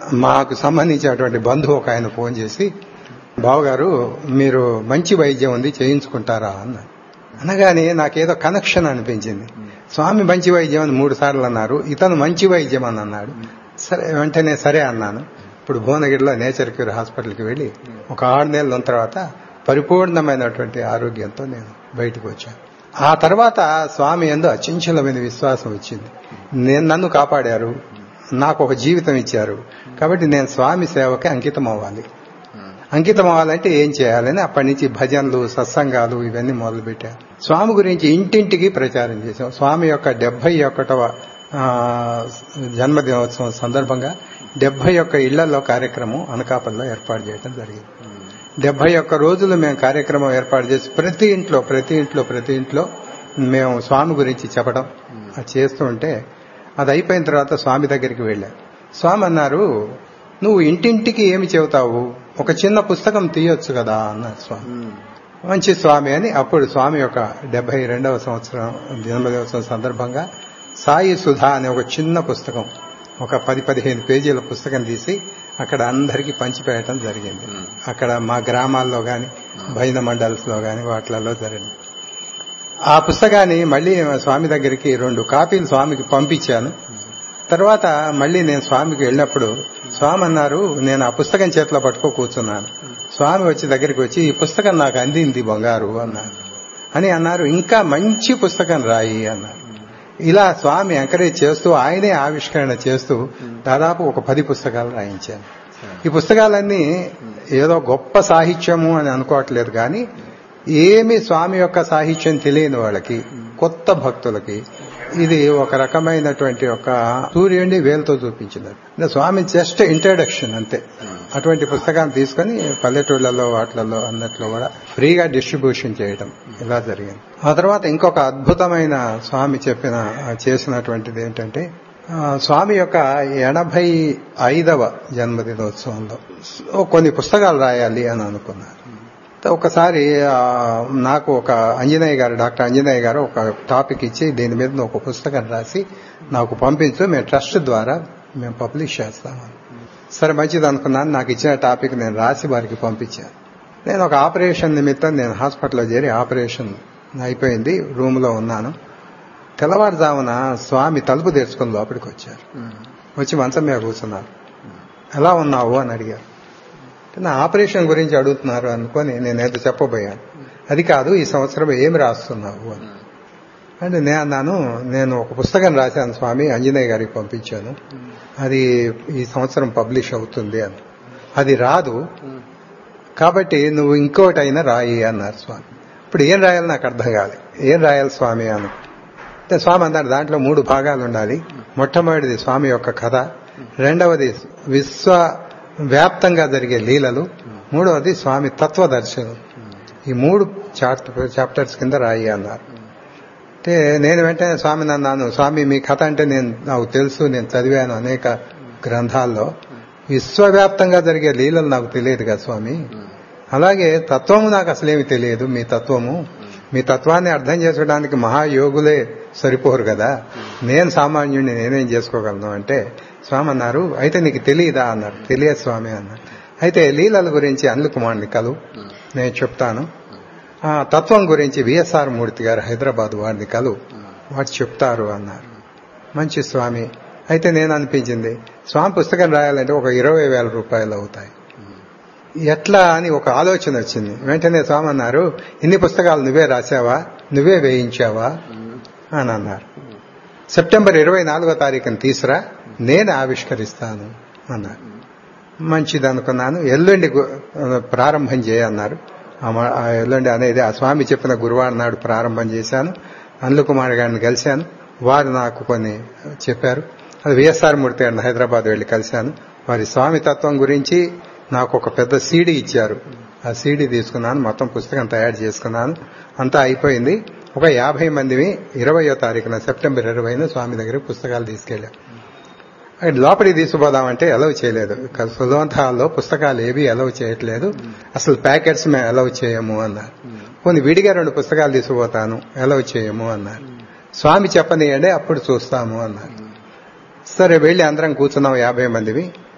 మాకు సంబంధించినటువంటి బంధువు ఒక ఆయన ఫోన్ చేసి బావగారు మీరు మంచి వైద్యం ఉంది చేయించుకుంటారా అన్న అనగానే నాకేదో కనెక్షన్ అనిపించింది స్వామి మంచి వైద్యం అని మూడు సార్లు అన్నారు ఇతను మంచి వైద్యం అని అన్నాడు సరే వెంటనే సరే అన్నాను ఇప్పుడు భువనగిరిలో నేచర్ క్యూర్ హాస్పిటల్కి వెళ్ళి ఒక ఆరు నెలల ఉన్న తర్వాత పరిపూర్ణమైనటువంటి ఆరోగ్యంతో నేను బయటకు వచ్చాను ఆ తర్వాత స్వామి ఎందు అచంచలమైన విశ్వాసం వచ్చింది నేను నన్ను కాపాడారు నాకు ఒక జీవితం ఇచ్చారు కాబట్టి నేను స్వామి సేవకి అంకితం అవ్వాలి అంకితం అవ్వాలంటే ఏం చేయాలని అప్పటి నుంచి భజనలు సత్సంగాలు ఇవన్నీ మొదలుపెట్టాను స్వామి గురించి ఇంటింటికి ప్రచారం చేశాం స్వామి యొక్క డెబ్బై ఒకటవ ఆ, జన్మదినోత్సవం సందర్భంగా డెబ్బై ఒక్క ఇళ్లలో కార్యక్రమం అనకాపల్లిలో ఏర్పాటు చేయడం జరిగింది డెబ్బై ఒక్క రోజులు మేము కార్యక్రమం ఏర్పాటు చేసి ప్రతి ఇంట్లో ప్రతి ఇంట్లో ప్రతి ఇంట్లో మేము స్వామి గురించి చెప్పడం అది చేస్తూ ఉంటే అది అయిపోయిన తర్వాత స్వామి దగ్గరికి వెళ్ళాం స్వామి అన్నారు నువ్వు ఇంటింటికి ఏమి చెబుతావు ఒక చిన్న పుస్తకం తీయొచ్చు కదా అన్నారు స్వామి మంచి స్వామి అని అప్పుడు స్వామి యొక్క డెబ్బై రెండవ సంవత్సరం జన్మదివసం సందర్భంగా సాయి సుధా అనే ఒక చిన్న పుస్తకం ఒక పది పదిహేను పేజీల పుస్తకం తీసి అక్కడ అందరికీ పంచిపెట్టడం జరిగింది అక్కడ మా గ్రామాల్లో గాని భజన మండల్స్ లో గాని వాటిలలో జరిగింది ఆ పుస్తకాన్ని మళ్ళీ స్వామి దగ్గరికి రెండు కాపీలు స్వామికి పంపించాను తర్వాత మళ్ళీ నేను స్వామికి వెళ్ళినప్పుడు స్వామి అన్నారు నేను ఆ పుస్తకం చేతిలో పట్టుకో కూర్చున్నాను స్వామి వచ్చి దగ్గరికి వచ్చి ఈ పుస్తకం నాకు అందింది బంగారు అన్నారు అని అన్నారు ఇంకా మంచి పుస్తకం రాయి అన్నారు ఇలా స్వామి ఎంకరేజ్ చేస్తూ ఆయనే ఆవిష్కరణ చేస్తూ దాదాపు ఒక పది పుస్తకాలు రాయించాను ఈ పుస్తకాలన్నీ ఏదో గొప్ప సాహిత్యము అని అనుకోవట్లేదు కానీ ఏమి స్వామి యొక్క సాహిత్యం తెలియని వాళ్ళకి కొత్త భక్తులకి ఇది ఒక రకమైనటువంటి ఒక సూర్యుడిని వేలుతో చూపించినది అంటే స్వామి జస్ట్ ఇంట్రడక్షన్ అంతే అటువంటి పుస్తకాన్ని తీసుకొని పల్లెటూళ్ళలో వాటిలలో అన్నట్లో కూడా ఫ్రీగా డిస్ట్రిబ్యూషన్ చేయడం ఇలా జరిగింది ఆ తర్వాత ఇంకొక అద్భుతమైన స్వామి చెప్పిన చేసినటువంటిది ఏంటంటే ఆ, స్వామి యొక్క ఎనభై ఐదవ జన్మదినోత్సవంలో సో కొన్ని పుస్తకాలు రాయాలి అని అనుకున్నారు ఒకసారి ఆ, నాకు ఒక అంజనేయ గారు డాక్టర్ అంజనేయ గారు ఒక టాపిక్ ఇచ్చి దీని మీద నువ్వు ఒక పుస్తకం రాసి నాకు పంపించు మేము ట్రస్ట్ ద్వారా మేము పబ్లిష్ చేస్తాము సరే మంచిది అనుకున్నాను నాకు ఇచ్చిన టాపిక్ నేను రాసి వారికి పంపించాను నేను ఒక ఆపరేషన్ నిమిత్తం నేను హాస్పిటల్లో చేరి ఆపరేషన్ అయిపోయింది రూమ్ లో ఉన్నాను తెల్లవారుజామున స్వామి తలుపు తెరుచుకొని లోపలికి వచ్చారు వచ్చి మంచం మీద కూర్చున్నారు ఎలా ఉన్నావు అని అడిగారు అంటే నా ఆపరేషన్ గురించి అడుగుతున్నారు అనుకొని నేను ఏదో చెప్పబోయాను అది కాదు ఈ సంవత్సరం ఏమి రాస్తున్నావు అని అంటే నేను అన్నాను నేను ఒక పుస్తకం రాశాను స్వామి అంజనేయ గారికి పంపించాను అది ఈ సంవత్సరం పబ్లిష్ అవుతుంది అని అది రాదు కాబట్టి నువ్వు ఇంకోటి అయినా రాయి అన్నారు స్వామి ఇప్పుడు ఏం రాయాలి నాకు అర్థం కాలేదు ఏం రాయాలి స్వామి అని అంటే స్వామి అన్నారు దాంట్లో మూడు భాగాలు ఉండాలి మొట్టమొదటిది స్వామి యొక్క కథ రెండవది విశ్వ వ్యాప్తంగా జరిగే లీలలు మూడవది స్వామి తత్వ దర్శనం ఈ మూడు చాప్టర్స్ కింద రాయి అన్నారు అంటే నేను వెంటనే స్వామిని అన్నాను స్వామి మీ కథ అంటే నేను నాకు తెలుసు నేను చదివాను అనేక గ్రంథాల్లో విశ్వవ్యాప్తంగా జరిగే లీలలు నాకు తెలియదు కదా స్వామి అలాగే తత్వము నాకు అసలేమి తెలియదు మీ తత్వము మీ తత్వాన్ని అర్థం చేసుకోవడానికి మహాయోగులే సరిపోరు కదా నేను సామాన్యుడిని నేనేం చేసుకోగలను అంటే స్వామి అన్నారు అయితే నీకు తెలియదా అన్నారు తెలియదు స్వామి అన్నారు అయితే లీలల గురించి అనిల్ కుమార్ని కలు నేను చెప్తాను ఆ తత్వం గురించి విఎస్ఆర్ మూర్తి గారు హైదరాబాద్ వారిని కలు వాడు చెప్తారు అన్నారు మంచి స్వామి అయితే నేను అనిపించింది స్వామి పుస్తకం రాయాలంటే ఒక ఇరవై వేల రూపాయలు అవుతాయి ఎట్లా అని ఒక ఆలోచన వచ్చింది వెంటనే స్వామి అన్నారు ఇన్ని పుస్తకాలు నువ్వే రాసావా నువ్వే వేయించావా అని అన్నారు సెప్టెంబర్ ఇరవై నాలుగో తారీఖున తీసురా నేను ఆవిష్కరిస్తాను అన్నారు మంచిది అనుకున్నాను ఎల్లుండి గు- ప్రారంభం చేయన్నారు ఆ మా- ఆ ఎల్లుండి అనేది ఆ స్వామి చెప్పిన గురువారం నాడు ప్రారంభం చేశాను అనిల్ కుమార్ గారిని కలిశాను వారు నాకు కొన్ని చెప్పారు అది విఎస్ఆర్ మూర్తి గారిని హైదరాబాద్ వెళ్లి కలిశాను వారి స్వామి తత్వం గురించి నాకు ఒక పెద్ద సీడీ ఇచ్చారు ఆ సీడీ తీసుకున్నాను మొత్తం పుస్తకం తయారు చేసుకున్నాను అంతా అయిపోయింది ఒక యాభై మందిని ఇరవయో తారీఖున సెప్టెంబర్ ఇరవైన స్వామి దగ్గర పుస్తకాలు తీసుకెళ్ళాం అక్కడ లోపలికి తీసుకుపోదామంటే అలౌ చేయలేదు సుధవంత హాల్లో పుస్తకాలు ఏవి అలౌ చేయట్లేదు అసలు ప్యాకెట్స్ మేము అలౌ చేయము అన్నారు కొన్ని విడిగా రెండు పుస్తకాలు తీసుకుపోతాను అలౌ చేయము అన్నారు స్వామి చెప్పనియండి అప్పుడు చూస్తాము అన్నారు సరే వెళ్ళి అందరం కూర్చున్నాం యాభై మందివి